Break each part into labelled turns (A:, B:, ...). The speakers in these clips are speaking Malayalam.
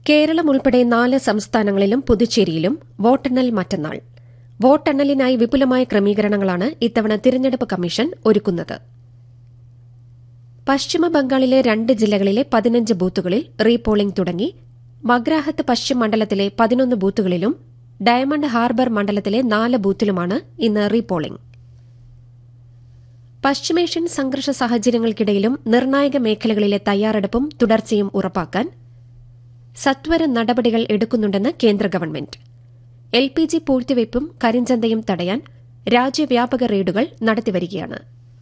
A: കേരളം ഉൾപ്പെടെ നാല് സംസ്ഥാനങ്ങളിലും പുതുച്ചേരിയിലും വോട്ടെണ്ണൽ മറ്റന്നാൾ വോട്ടെണ്ണലിനായി വിപുലമായ ക്രമീകരണങ്ങളാണ് ഇത്തവണ തിരഞ്ഞെടുപ്പ് കമ്മീഷൻ ഒരുക്കുന്നത് പശ്ചിമ ബംഗാളിലെ രണ്ട് ജില്ലകളിലെ പതിനഞ്ച് ബൂത്തുകളിൽ റീപോളിംഗ് തുടങ്ങി മഗ്രാഹത്ത് പശ്ചിം മണ്ഡലത്തിലെ പതിനൊന്ന് ബൂത്തുകളിലും ഡയമണ്ട് ഹാർബർ മണ്ഡലത്തിലെ നാല് ബൂത്തിലുമാണ് ഇന്ന് റീപോളിംഗ് പശ്ചിമേഷ്യൻ സംഘർഷ സാഹചര്യങ്ങൾക്കിടയിലും നിർണായക മേഖലകളിലെ തയ്യാറെടുപ്പും തുടർച്ചയും ഉറപ്പാക്കാൻ സത്വര നടപടികൾ എടുക്കുന്നുണ്ടെന്ന് കേന്ദ്ര ഗവൺമെന്റ് എൽ പി ജി പൂഴ്ത്തിവയ്പും കരിഞ്ചന്തയും തടയാൻ രാജ്യവ്യാപക റെയ്ഡുകൾ നടത്തിവരികയാണ്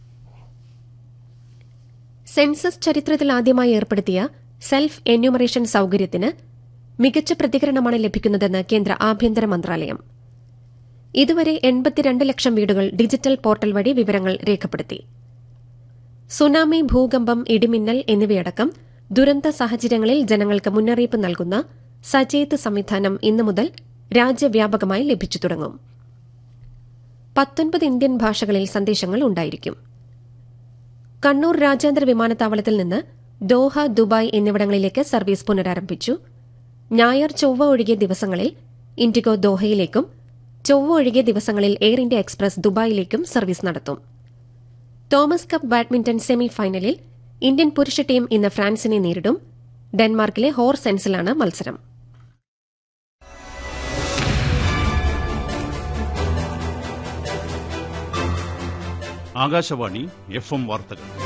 A: സെൻസസ് ചരിത്രത്തിൽ ആദ്യമായി ഏർപ്പെടുത്തിയ സെൽഫ് എന്യൂമറേഷൻ സൌകര്യത്തിന് മികച്ച പ്രതികരണമാണ് ലഭിക്കുന്നതെന്ന് കേന്ദ്ര ആഭ്യന്തര മന്ത്രാലയം ഇതുവരെ എൺപത്തിരണ്ട് ലക്ഷം വീടുകൾ ഡിജിറ്റൽ പോർട്ടൽ വഴി വിവരങ്ങൾ രേഖപ്പെടുത്തി സുനാമി ഭൂകമ്പം ഇടിമിന്നൽ എന്നിവയടക്കം ദുരന്ത സാഹചര്യങ്ങളിൽ ജനങ്ങൾക്ക് മുന്നറിയിപ്പ് നൽകുന്ന സചേത് സംവിധാനം ഇന്നു മുതൽ രാജ്യവ്യാപകമായി ലഭിച്ചു തുടങ്ങും പത്തൊൻപത് ഇന്ത്യൻ ഭാഷകളിൽ സന്ദേശങ്ങൾ ഉണ്ടായിരിക്കും കണ്ണൂർ രാജ്യാന്തര വിമാനത്താവളത്തിൽ നിന്ന് ദോഹ ദുബായ് എന്നിവിടങ്ങളിലേക്ക് സർവീസ് പുനരാരംഭിച്ചു ഞായർ ചൊവ്വ ഒഴികെ ദിവസങ്ങളിൽ ഇൻഡിഗോ ദോഹയിലേക്കും ചൊവ്വ ഒഴികെ ദിവസങ്ങളിൽ എയർ ഇന്ത്യ എക്സ്പ്രസ് ദുബായിലേക്കും സർവീസ് നടത്തും തോമസ് കപ്പ് ബാഡ്മിന്റൺ സെമി ഫൈനലിൽ ഇന്ത്യൻ പുരുഷ ടീം ഇന്ന് ഫ്രാൻസിനെ നേരിടും ഡെൻമാർക്കിലെ ഹോർസെൻസിലാണ് മത്സരം
B: ആകാശവാണി എഫ് എം വാർത്തകൾ